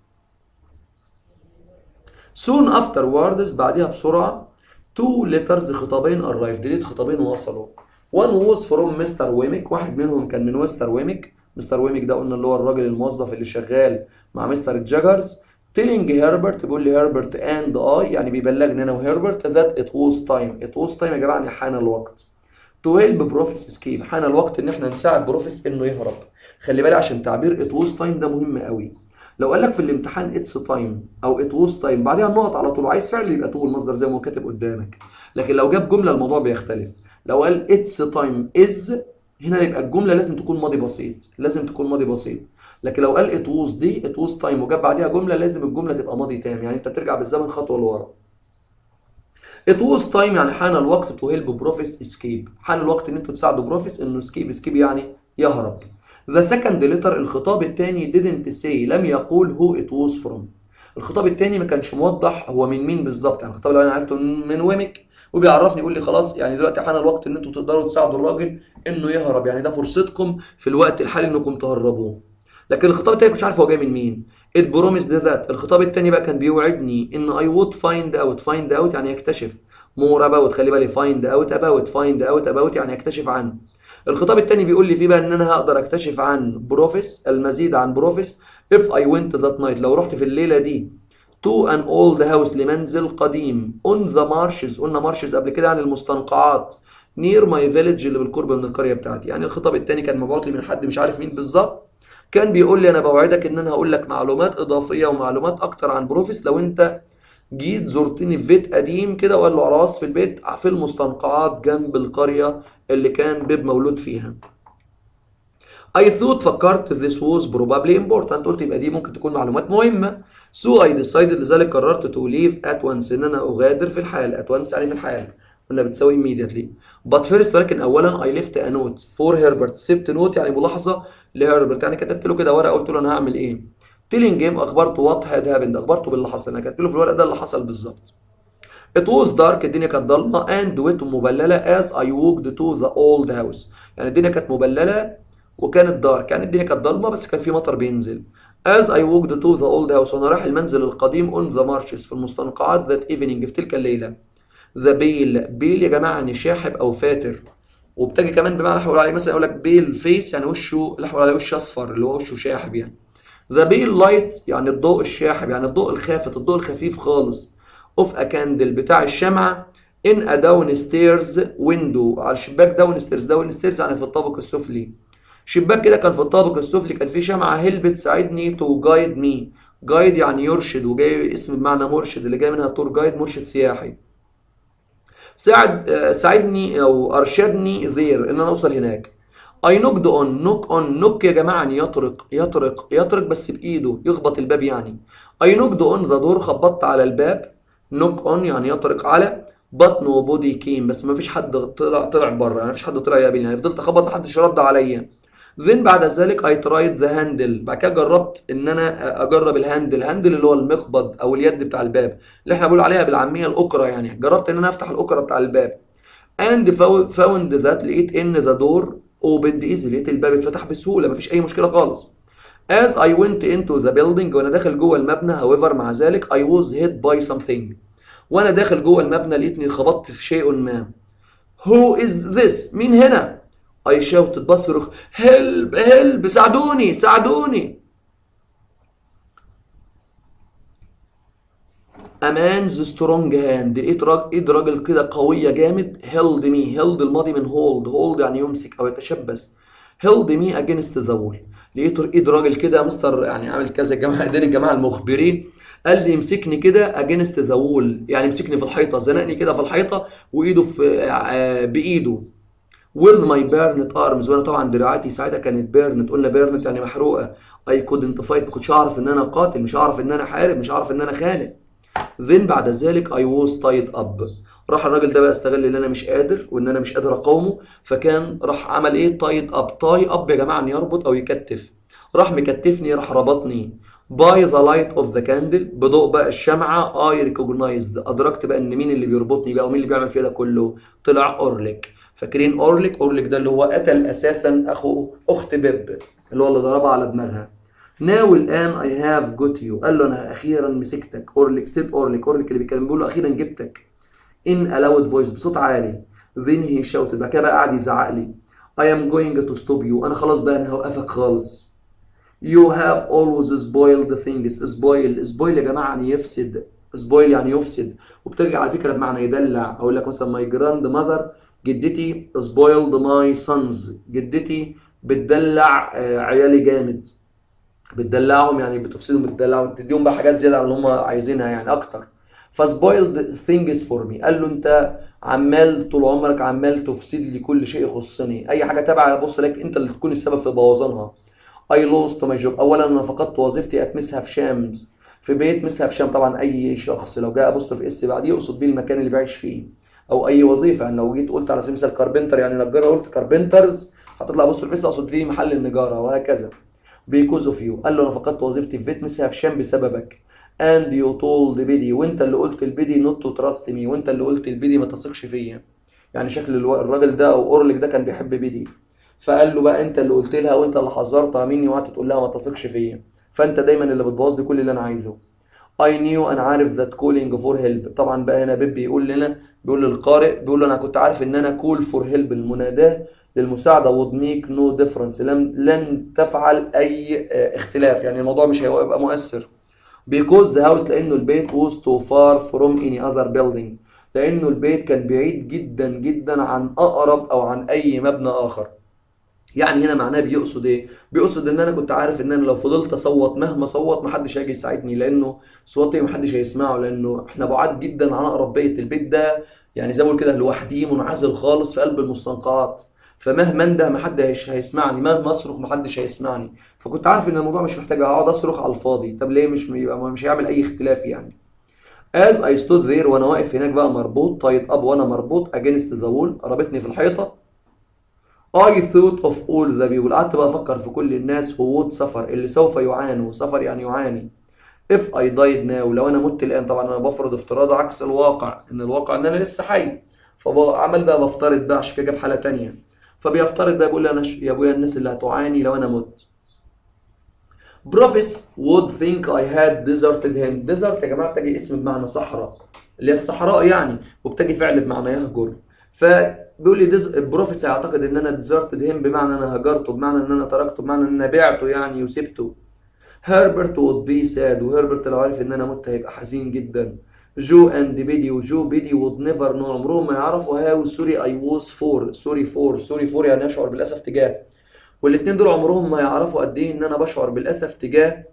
soon afterwards بعدها بسرعه two letters خطابين arrived لقيت خطابين وصلوا one was from مستر ويميك واحد منهم كان من مستر ويميك مستر ويميك ده قلنا اللي هو الراجل الموظف اللي شغال مع مستر جاجرز تيلينج هربرت بيقول لي هربرت اند اي يعني بيبلغني انا وهربرت ذات ات واز تايم ات واز تايم يا جماعه يعني حان الوقت تو هيلب بروفيس اسكيب حان الوقت ان احنا نساعد بروفيس انه يهرب خلي بالك عشان تعبير ات واز تايم ده مهم قوي لو قال لك في الامتحان اتس تايم او ات واز تايم بعدها النقط على طول عايز فعل يبقى تو المصدر زي ما هو كاتب قدامك لكن لو جاب جمله الموضوع بيختلف لو قال اتس تايم از هنا يبقى الجمله لازم تكون ماضي بسيط لازم تكون ماضي بسيط لكن لو قال ات ووز دي ات ووز تايم وجاب بعديها جمله لازم الجمله تبقى ماضي تام يعني انت بترجع بالزمن خطوه لورا ات ووز تايم يعني حان الوقت تو هيلب بروفيس اسكيب حان الوقت ان انتوا تساعدوا بروفيس انه اسكيب اسكيب يعني يهرب ذا سكند ليتر الخطاب الثاني didn't say لم يقول هو ات ووز فروم الخطاب الثاني ما كانش موضح هو من مين بالظبط يعني الخطاب اللي انا عرفته من ويمك وبيعرفني يقول لي خلاص يعني دلوقتي حان الوقت ان انتوا تقدروا تساعدوا الراجل انه يهرب يعني ده فرصتكم في الوقت الحالي انكم تهربوه لكن الخطاب التاني كنتش عارف هو جاي من مين it promised that الخطاب التاني بقى كان بيوعدني ان I would find out find out يعني يكتشف more about خلي بالي find out about find out about يعني يكتشف عن الخطاب التاني بيقول لي فيه بقى ان انا هقدر اكتشف عن بروفيس المزيد عن بروفيس if I went that night لو رحت في الليله دي to an old house لمنزل قديم on the marshes قلنا marshes قبل كده عن المستنقعات near my village اللي بالقرب من القريه بتاعتي يعني الخطاب التاني كان مبعوت لي من حد مش عارف مين بالظبط كان بيقول لي انا بوعدك ان انا هقول لك معلومات اضافيه ومعلومات اكتر عن بروفيس لو انت جيت زرتني في بيت قديم كده وقال له عراس في البيت في المستنقعات جنب القرية اللي كان بيب مولود فيها I thought فكرت this was probably important قلت يبقى دي ممكن تكون معلومات مهمة so I decided لذلك قررت to leave at once ان انا اغادر في الحال at once يعني في الحال قلنا بتساوي immediately but first ولكن اولا I left a note for Herbert سبت نوت يعني ملاحظة لهربرت يعني كتبت له كده ورقة قلت له انا هعمل ايه telling him اخبرته what had happened اخبرته باللي حصل انا كتبت له في الورقة ده اللي حصل بالظبط It was dark الدنيا كانت ضلمة and wet ومبللة as I walked to the old house يعني الدنيا كانت مبللة وكانت دارك يعني الدنيا كانت ضلمة بس كان في مطر بينزل As I walked to the old house وانا رايح المنزل القديم on the marshes في المستنقعات that evening في تلك الليلة The bale بيل يا جماعة يعني شاحب أو فاتر وبتجي كمان بمعنى هقول عليه مثلا يقول لك بيل فيس يعني وشه اللي هقول عليه وش أصفر اللي هو وشه شاحب يعني The pale light يعني الضوء الشاحب يعني الضوء الخافت الضوء الخفيف خالص of a candle بتاع الشمعة in a downstairs window على الشباك داون ستيرز داون ستيرز يعني في الطابق السفلي شباك كده كان في الطابق السفلي كان في شمعة هيل بتساعدني تو جايد مي جايد يعني يرشد وجاي اسم بمعنى مرشد اللي جاي منها تور جايد مرشد سياحي ساعد آه، ساعدني او ارشدني ذير ان انا اوصل هناك اي نوكد اون نوك اون نوك يا جماعه يعني يطرق يطرق يطرق بس بايده يخبط الباب يعني اي نوكد اون ذا دور خبطت على الباب نوك اون يعني يطرق على بطن وبودي كيم بس ما فيش حد طلع طلع بره يعني ما فيش حد طلع يقابلني يعني فضلت اخبط محدش رد عليا then بعد ذلك I tried the handle بعد كده جربت ان انا اجرب الهاندل هاندل اللي هو المقبض او اليد بتاع الباب اللي احنا بنقول عليها بالعاميه الاقره يعني جربت ان انا افتح الاقره بتاع الباب and found found that لقيت ان the door opened easy لقيت الباب اتفتح بسهوله مفيش اي مشكله خالص as I went into the building وانا داخل جوه المبنى however مع ذلك I was hit by something وانا داخل جوه المبنى لقيتني خبطت في شيء ما who is this مين هنا I shouted بصرخ help help ساعدوني ساعدوني A man's strong hand لقيت راجل ايد راجل كده قوية جامد held me held الماضي من hold hold يعني يمسك او يتشبث held me against the wall لقيت ايد راجل كده مستر يعني عامل كذا جماعة ايدين الجماعة المخبرين قال لي امسكني كده against the wall يعني امسكني في الحيطة زنقني كده في الحيطة وايده في آه، بايده with my burned arms وانا طبعا دراعاتي ساعتها كانت بيرنت قلنا بيرنت يعني محروقه I couldn't fight ما كنتش اعرف ان انا قاتل مش هعرف ان انا حارب مش هعرف ان انا خانق then بعد ذلك I was tied up راح الراجل ده بقى استغل ان انا مش قادر وان انا مش قادر اقاومه فكان راح عمل ايه تايد اب تاي اب يا جماعه ان يربط او يكتف راح مكتفني راح ربطني by the light of the candle بضوء بقى الشمعة I recognized أدركت بقى إن مين اللي بيربطني بقى ومين اللي بيعمل فيها ده كله طلع أورليك فاكرين أورليك أورليك ده اللي هو قتل أساسا أخو أخت بيب اللي هو اللي ضربها على دماغها Now الآن I have got you قال له أنا أخيرا مسكتك أورليك سيد أورليك أورليك اللي بيتكلم بيقول له أخيرا جبتك in a loud voice بصوت عالي then he shouted بعد كده بقى قعد يزعق لي I am going to stop you أنا خلاص بقى أنا هوقفك خالص You have always spoiled things spoil spoil يا جماعة يعني يفسد spoil يعني يفسد وبترجع على فكرة بمعنى يدلع أقول لك مثلا my grandmother جدتي spoiled my sons جدتي بتدلع آه، عيالي جامد بتدلعهم يعني بتفسدهم بتدلعهم تديهم بقى حاجات زيادة عن اللي هم عايزينها يعني أكتر فسبويلد things for me قال له أنت عمال طول عمرك عمال تفسد لي كل شيء يخصني أي حاجة تابعة بص لك أنت اللي تكون السبب في بوظانها I lost my job اولا انا فقدت وظيفتي اتمسها في شامز في بيت مسها في شام طبعا اي شخص لو جاء ابوستر في اس بعديه يقصد بيه المكان اللي بيعيش فيه او اي وظيفه يعني لو جيت قلت على سبيل المثال كاربنتر يعني نجار قلت كاربنترز هتطلع ابوستر في اس اقصد فيه محل النجاره وهكذا بيكوز اوف يو قال له انا فقدت وظيفتي في بيت مسها في شام بسببك and you told بدي وانت اللي قلت البدي not to trust me وانت اللي قلت البدي ما تثقش فيا يعني شكل الو- الراجل ده او اورليك ده كان بيحب بدي فقال له بقى انت اللي قلت لها وانت اللي حذرتها مني وقعدت تقول لها ما تثقش فيا فانت دايما اللي بتبوظ لي كل اللي انا عايزه I knew انا عارف that calling for help طبعا بقى هنا بيب بيقول لنا بيقول للقارئ بيقول له انا كنت عارف ان انا call for help المناداه للمساعده would make no difference لن لن تفعل اي اه، اختلاف يعني الموضوع مش هيبقى مؤثر because the house لانه البيت was too far from any other building لانه البيت كان بعيد جدا جدا عن اقرب او عن اي مبنى اخر يعني هنا معناه بيقصد ايه بيقصد ان انا كنت عارف ان انا لو فضلت اصوت مهما صوت محدش هيجي يساعدني لانه صوتي محدش هيسمعه لانه احنا بعاد جدا عن اقرب بيت البيت ده يعني زي ما بقول كده لوحدي منعزل خالص في قلب المستنقعات فمهما انده محدش هيسمعني مهما اصرخ محدش هيسمعني فكنت عارف ان الموضوع مش محتاج اقعد اصرخ على الفاضي طب ليه مش يبقى مش هيعمل اي اختلاف يعني As I stood there وانا واقف هناك بقى مربوط tied up وانا مربوط against the wall رابطني في الحيطه I thought of all the people قعدت بقى افكر في كل الناس who would suffer اللي سوف يعانوا سفر يعني يعاني if I died now لو انا مت الان طبعا انا بفرض افتراض عكس الواقع ان الواقع ان انا لسه حي فعمل بقى بفترض بقى عشان كده جاب حاله تانية فبيفترض بقى بيقول لي انا ش- يا ابويا الناس اللي هتعاني لو انا مت بروفيس would think I had deserted him desert يا جماعه تجي اسم بمعنى صحراء اللي هي الصحراء يعني وبتجي فعل بمعنى يهجر فبيقول لي ديز... بروفيس هيعتقد ان انا deserted him بمعنى انا هجرته بمعنى ان انا تركته بمعنى ان انا بعته يعني وسبته هربرت would be sad وهربرت لو عارف ان انا مت هيبقى حزين جدا جو اند بيدي وجو بيدي would never know عمرهم ما يعرفوا هاو سوري اي was for سوري فور سوري فور يعني اشعر بالاسف تجاه والاتنين دول عمرهم ما يعرفوا قد ايه ان انا بشعر بالاسف تجاه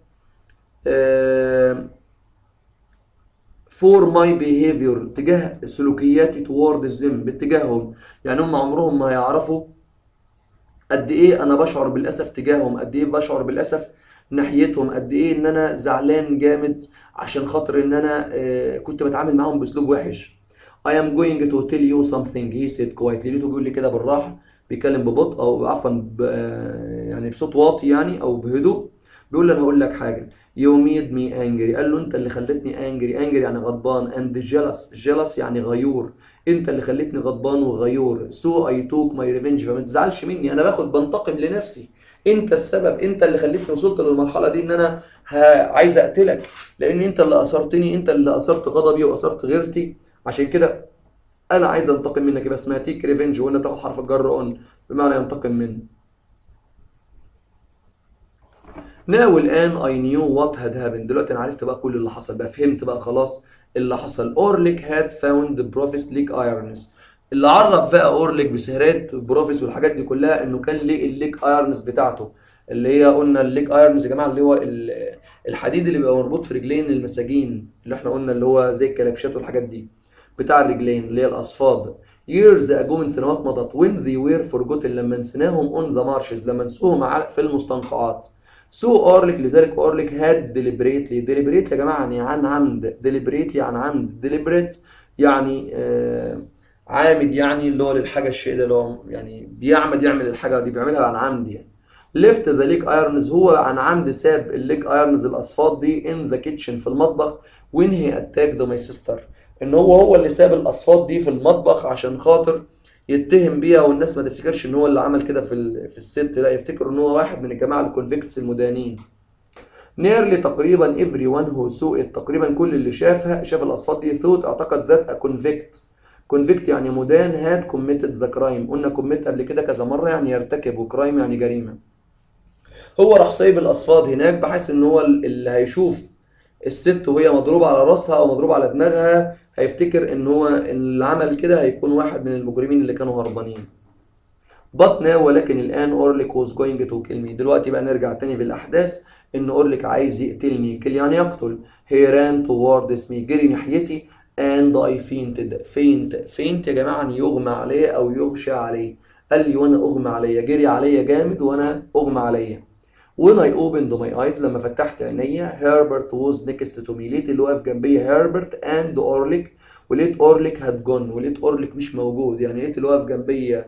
فور ماي بيهيفير تجاه سلوكياتي توورد الذم باتجاههم يعني هم عمرهم ما هيعرفوا قد ايه انا بشعر بالاسف تجاههم قد ايه بشعر بالاسف ناحيتهم قد ايه ان انا زعلان جامد عشان خاطر ان انا آه، كنت بتعامل معاهم باسلوب وحش I am going to tell you something he said quietly لقيته بيقول لي كده بالراحه بيتكلم ببطء او عفوا ب- آه، يعني بصوت واطي يعني او بهدوء بيقول لي انا هقول لك حاجه you made me angry قال له انت اللي خلتني angry angry يعني غضبان and jealous jealous يعني غيور انت اللي خلتني غضبان وغيور so I took my revenge فما تزعلش مني انا باخد بنتقم لنفسي انت السبب انت اللي خلتني وصلت للمرحله دي ان انا ه- عايز اقتلك لان انت اللي اثرتني انت اللي اثرت غضبي واثرت غيرتي عشان كده انا عايز انتقم منك يبقى اسمها تيك ريفنج وان تاخد حرف الجر اون بمعنى ينتقم مني Now الآن I knew what had happened دلوقتي أنا عرفت بقى كل اللي حصل بقى فهمت بقى خلاص اللي حصل أورليك had found the Prophet's Lake Irons اللي عرف بقى أورليك بسهرات بروفيس والحاجات دي كلها إنه كان ليه الليك ايرنز بتاعته اللي هي قلنا الليك ايرنز يا جماعة اللي هو ال- الحديد اللي بيبقى مربوط في رجلين المساجين اللي احنا قلنا اللي هو زي الكلبشات والحاجات دي بتاع الرجلين اللي هي الأصفاد years ago من سنوات مضت when they were forgotten لما نسيناهم on the marshes لما نسوهم ع- في المستنقعات سو اورليك لذلك اورليك هاد ديليبريتلي ديليبريتلي يا جماعه يعني عن عمد ديليبريتلي عن عمد ديليبريت يعني آه عامد يعني اللي هو للحاجه الشيء ده اللي هو يعني بيعمد يعمل الحاجه دي بيعملها عن عمد يعني ليفت ذا ليك ايرنز هو عن عمد ساب الليك ايرنز الاصفاد دي ان ذا كيتشن في المطبخ وين هي اتاكد ماي سيستر ان هو هو اللي ساب الاصفاد دي في المطبخ عشان خاطر يتهم بيها والناس ما تفتكرش ان هو اللي عمل كده في ال- في الست لا يفتكروا ان هو واحد من الجماعه الكونفيكتس المدانين نيرلي تقريبا everyone who saw it تقريبا كل اللي شافها شاف الاصفاد دي thought اعتقد that a convict convict يعني مدان had committed the crime قلنا commit قبل كده كذا مره يعني يرتكب وكرايم يعني جريمه هو راح سايب الاصفاد هناك بحيث ان هو اللي هيشوف الست وهي مضروبه على راسها او مضروبه على دماغها هيفتكر ان هو اللي عمل كده هيكون واحد من المجرمين اللي كانوا هربانين But now ولكن الآن أورليك was going to kill me دلوقتي بقى نرجع تاني بالأحداث إن أورليك عايز يقتلني kill يعني يقتل he ran towards me جري ناحيتي and I fainted faint faint يا جماعة يعني يغمى عليه أو يغشى عليه قال لي وأنا أغمى عليا جري عليا جامد وأنا أغمى عليا When I opened my eyes لما فتحت عينيا هربرت was next to me لقيت اللي واقف جنبي هربرت and أورليك ولقيت أورليك had gone ولقيت أورليك مش موجود يعني لقيت اللي واقف جنبي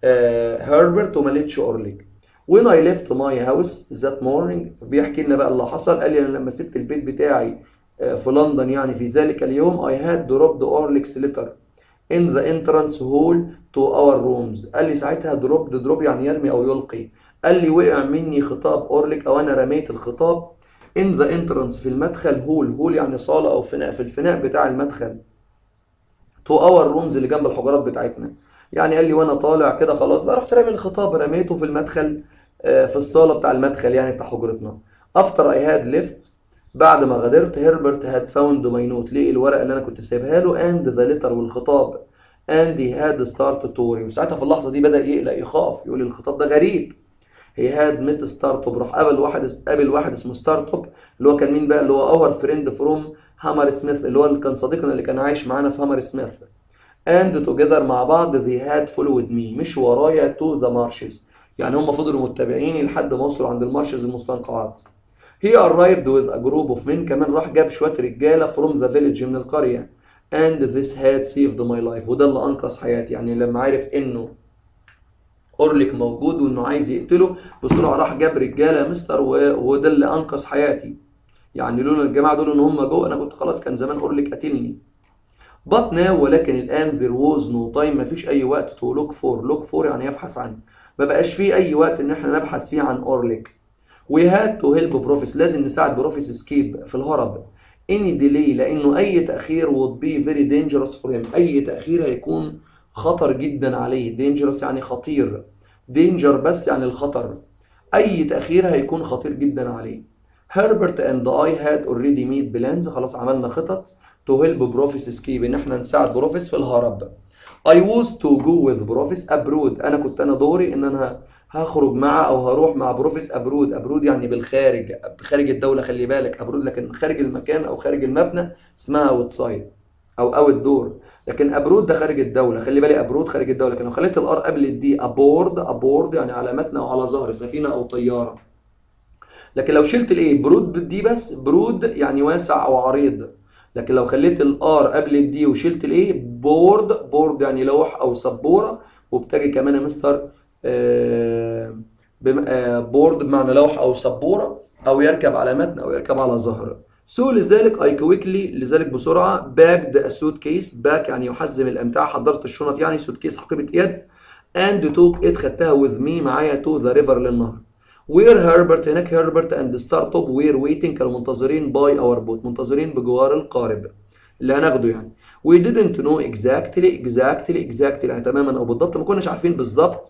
هربرت وما لقيتش اورليك when I left my house that morning بيحكي لنا بقى اللي حصل قال لي انا لما سبت البيت بتاعي آه، في لندن يعني في ذلك اليوم I had dropped Orlick's letter in the entrance hall to our rooms قال لي ساعتها dropped drop يعني يرمي او يلقي قال لي وقع مني خطاب اورليك او انا رميت الخطاب in the entrance في المدخل هول هول يعني صالة او فناء في الفناء بتاع المدخل تو اور رومز اللي جنب الحجرات بتاعتنا يعني قال لي وانا طالع كده خلاص بقى رحت رامي الخطاب رميته في المدخل آه، في الصاله بتاع المدخل يعني بتاع حجرتنا افتر اي هاد ليفت بعد ما غادرت هربرت هاد فاوند ماي نوت لقي الورقه اللي انا كنت سايبها له اند ذا ليتر والخطاب and he had started to worry وساعتها في اللحظة دي بدأ يقلق يخاف يقول الخطاب ده غريب he had met ستارت راح قابل واحد قابل واحد اسمه ستارت اللي هو كان مين بقى اللي هو اور فريند فروم هامر سميث اللي هو اللي كان صديقنا اللي كان عايش معانا في هامر سميث and together مع بعض they had followed me مش ورايا to the marshes يعني هم فضلوا متابعيني لحد ما وصلوا عند المارشز المستنقعات he arrived with a group of men كمان راح جاب شوية رجالة from the village من القرية and this had saved my life وده اللي أنقذ حياتي يعني لما عرف إنه أورليك موجود وإنه عايز يقتله بسرعة راح جاب رجالة مستر وده اللي أنقذ حياتي يعني لولا الجماعة دول إن هم جوه أنا كنت خلاص كان زمان أورليك قتلني but now ولكن الآن there was no time مفيش أي وقت to look for look for يعني يبحث عنه ما بقاش فيه أي وقت إن إحنا نبحث فيه عن أورليك we had to help بروفيس لازم نساعد بروفيس اسكيب في الهرب any delay لأنه أي تأخير would be very dangerous for him أي تأخير هيكون خطر جدا عليه dangerous يعني خطير danger بس يعني الخطر أي تأخير هيكون خطير جدا عليه هربرت and I had already made plans خلاص عملنا خطط to help بروفيس اسكيب إن إحنا نساعد بروفيس في الهرب I was to go with بروفيس abroad أنا كنت أنا دوري إن أنا هخرج مع او هروح مع بروفيس ابرود ابرود يعني بالخارج خارج الدوله خلي بالك ابرود لكن خارج المكان او خارج المبنى اسمها اوتسايد او اوت دور لكن ابرود ده خارج الدوله خلي بالي ابرود خارج الدوله لكن لو خليت الار قبل الدي ابورد ابورد يعني على متن او على ظهر سفينه او طياره لكن لو شلت الايه برود بالدي بس برود يعني واسع او عريض لكن لو خليت الار قبل الدي وشلت الايه بورد بورد يعني لوح او سبوره وبتجي كمان يا مستر بورد بمعنى لوح او سبوره او يركب على متن او يركب على ظهر سو لذلك اي كويكلي لذلك بسرعه باكد السوت كيس باك يعني يحزم الامتاع حضرت الشنط يعني سوت كيس حقيبه يد اند توك ات خدتها وذ مي معايا تو ذا ريفر للنهر وير هربرت هناك هربرت اند ستارت اب وير ويتنج كانوا منتظرين باي اور بوت منتظرين بجوار القارب اللي هناخده يعني we didn't know exactly exactly exactly يعني تماما او بالضبط ما كناش عارفين بالظبط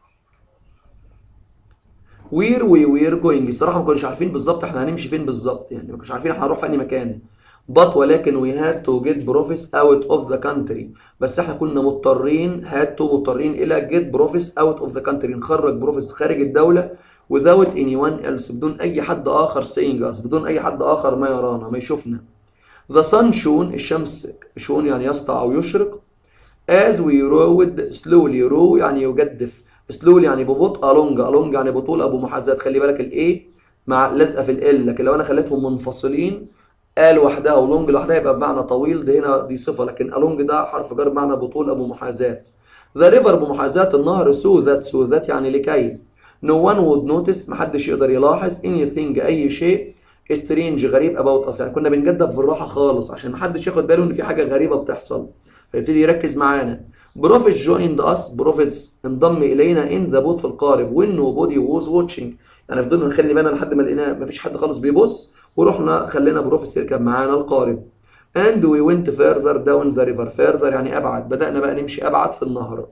وير وي وير جوينج الصراحه ما كناش عارفين بالظبط احنا هنمشي فين بالظبط يعني ما كناش عارفين احنا هنروح في انهي مكان but ولكن we had to get profits out of the country بس احنا كنا مضطرين had to مضطرين الى get profits out of the country نخرج بروفيس خارج الدوله without anyone else بدون اي حد اخر seeing us بدون اي حد اخر ما يرانا ما يشوفنا the sun shone الشمس شون يعني يسطع او يشرق as we rowed slowly row يعني يجدف سلول يعني ببطء الونج الونج يعني بطول ابو محاذاه خلي بالك الايه مع لازقه في ال لكن لو انا خليتهم منفصلين ال لوحدها ولونج لوحدها يبقى بمعنى طويل ده هنا دي صفه لكن الونج ده حرف جر بمعنى بطول ابو محاذاه ذا ريفر بمحاذاه النهر سو ذات سو ذات يعني لكي نو وان وود نوتس محدش يقدر يلاحظ anything اي شيء سترينج غريب اباوت اس يعني كنا بنجدف بالراحه خالص عشان محدش ياخد باله ان في حاجه غريبه بتحصل فيبتدي يركز معانا بروفيت جويند اس بروفيتس انضم الينا ان ذا بوت في القارب وين نو بودي ووز واتشنج يعني فضلنا نخلي بالنا لحد ما لقينا مفيش حد خالص بيبص ورحنا خلينا بروفيس يركب معانا القارب and we went further down the river further يعني ابعد بدانا بقى نمشي ابعد في النهر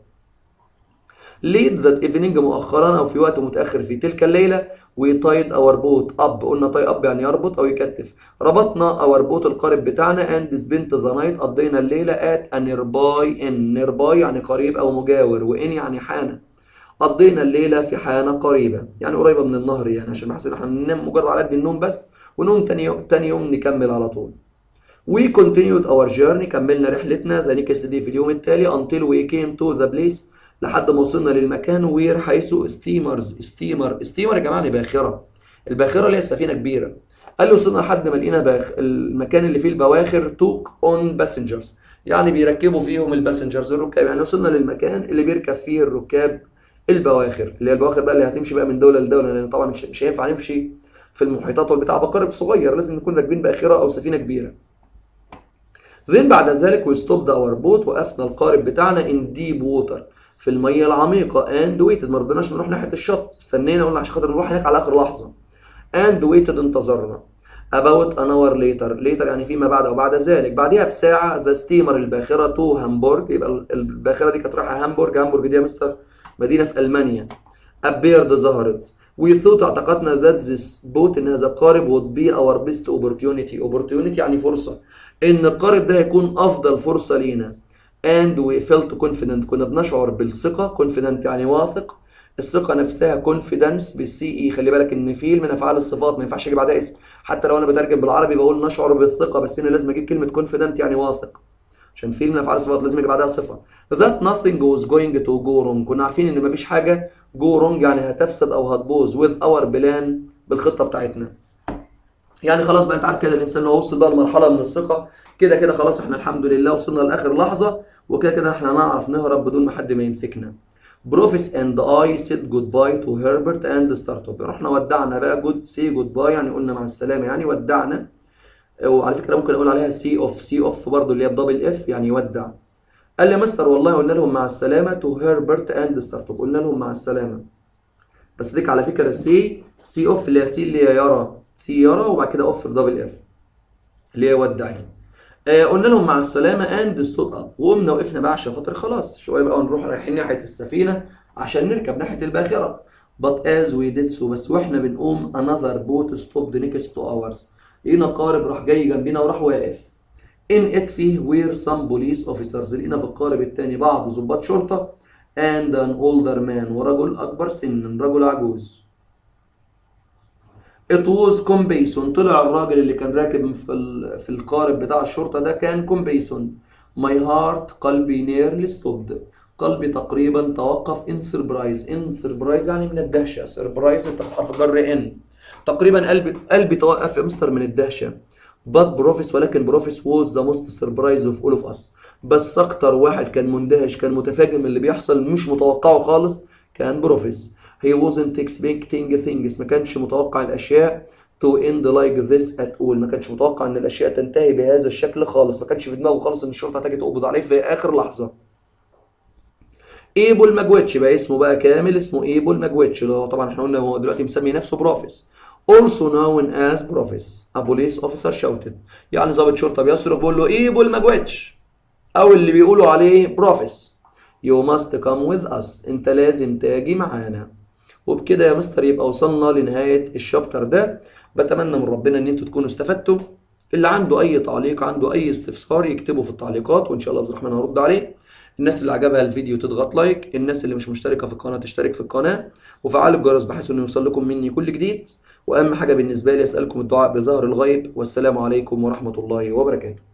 late that evening مؤخرا او في وقت متاخر في تلك الليله we tied our boat up قلنا tie up يعني يربط او يكتف ربطنا our boat القارب بتاعنا and spent the night قضينا الليله at a nearby inn nearby يعني قريب او مجاور وان يعني حانه قضينا الليله في حانه قريبه يعني قريبه من النهر يعني عشان بحس ان احنا ننام مجرد على قد النوم بس ونقوم تاني يوم تاني يوم نكمل على طول We continued our journey كملنا رحلتنا the next day في اليوم التالي until we came to the place لحد ما وصلنا للمكان وير حيث ستيمرز ستيمر ستيمر يا جماعه يعني باخره الباخره اللي هي السفينه كبيره قال لي وصلنا لحد ما لقينا باخ... المكان اللي فيه البواخر توك اون باسنجرز يعني بيركبوا فيهم الباسنجرز الركاب يعني وصلنا للمكان اللي بيركب فيه الركاب البواخر اللي هي البواخر بقى اللي هتمشي بقى من دوله لدوله لان طبعا مش, مش هينفع نمشي في المحيطات والبتاع بقارب صغير لازم نكون راكبين باخره او سفينه كبيره ذن بعد ذلك وستوب اور بوت وقفنا القارب بتاعنا ان ديب ووتر في الميه العميقه اند ويتد ما رضيناش نروح ناحيه الشط استنينا قلنا عشان خاطر نروح هناك على اخر لحظه اند ويتد انتظرنا about an hour later later يعني فيما بعد او بعد ذلك بعدها بساعه ذا ستيمر الباخره تو هامبورج يبقى الباخره دي كانت رايحه هامبورج هامبورج دي يا مستر مدينه في المانيا ابيرد ظهرت we thought اعتقدنا that this boat ان هذا القارب would be our best opportunity opportunity يعني فرصه ان القارب ده هيكون افضل فرصه لينا and we felt confident كنا بنشعر بالثقة confident يعني واثق الثقة نفسها confidence بالسي اي خلي بالك ان فيل من افعال الصفات ما ينفعش اجي بعدها اسم حتى لو انا بترجم بالعربي بقول نشعر بالثقة بس هنا لازم اجيب كلمة confident يعني واثق عشان فيل من افعال الصفات لازم يجي بعدها صفة that nothing was going to go wrong كنا عارفين ان مفيش حاجة go wrong يعني هتفسد او هتبوظ with our plan بالخطة بتاعتنا يعني خلاص بقى انت عارف كده الانسان لو وصل بقى لمرحله من الثقه كده كده خلاص احنا الحمد لله وصلنا لاخر لحظه وكده كده احنا نعرف نهرب بدون ما حد ما يمسكنا بروفيس اند اي سيد جود باي تو هربرت اند ستارت اب رحنا ودعنا بقى جود سي جود باي يعني قلنا مع السلامه يعني ودعنا وعلى فكره ممكن اقول عليها سي اوف سي اوف برضه اللي هي بدبل اف يعني يودع قال لي مستر والله قلنا لهم مع السلامه تو هربرت اند ستارت اب قلنا لهم مع السلامه بس ديك على فكره السي سي اوف اللي هي سي اللي هي يرى سي يرى وبعد كده اوف بدبل اف اللي هي ودع يعني آه قلنا لهم مع السلامه اند ستود اب وقمنا وقفنا بقى عشان خاطر خلاص شويه بقى نروح رايحين ناحيه السفينه عشان نركب ناحيه الباخره but as we did so بس واحنا بنقوم another boat stopped next to ours لقينا قارب راح جاي جنبنا وراح واقف in it فيه were some police officers لقينا في القارب التاني بعض ضباط شرطه and an older man ورجل اكبر سنا رجل عجوز It was كومبيسون طلع الراجل اللي كان راكب في ال... في القارب بتاع الشرطة ده كان كومبيسون My heart قلبي nearly stopped قلبي تقريبا توقف in surprise in surprise يعني من الدهشة surprise انت بتحرف جر ان تقريبا قلبي قلبي توقف يا مستر من الدهشة but بروفيس ولكن بروفيس was the most surprise of all of us بس اكتر واحد كان مندهش كان متفاجئ من اللي بيحصل مش متوقعه خالص كان بروفيس he wasn't expecting things ما كانش متوقع الاشياء to end like this at all ما كانش متوقع ان الاشياء تنتهي بهذا الشكل خالص ما كانش في دماغه خالص ان الشرطه هتيجي تقبض عليه في اخر لحظه ايبول ماجويتش بقى اسمه بقى كامل اسمه ايبول ماجويتش اللي هو طبعا احنا قلنا هو دلوقتي مسمي نفسه بروفيس also known as بروفيس a police officer shouted يعني ضابط شرطه بيصرخ بيقول له ايبول ماجويتش او اللي بيقولوا عليه بروفيس you must come with us انت لازم تاجي معانا وبكده يا مستر يبقى وصلنا لنهاية الشابتر ده بتمنى من ربنا ان انتوا تكونوا استفدتوا اللي عنده اي تعليق عنده اي استفسار يكتبه في التعليقات وان شاء الله عز الرحمن هرد عليه الناس اللي عجبها الفيديو تضغط لايك الناس اللي مش مشتركة في القناة تشترك في القناة وفعلوا الجرس بحيث انه يوصل لكم مني كل جديد واهم حاجة بالنسبة لي اسألكم الدعاء بظهر الغيب والسلام عليكم ورحمة الله وبركاته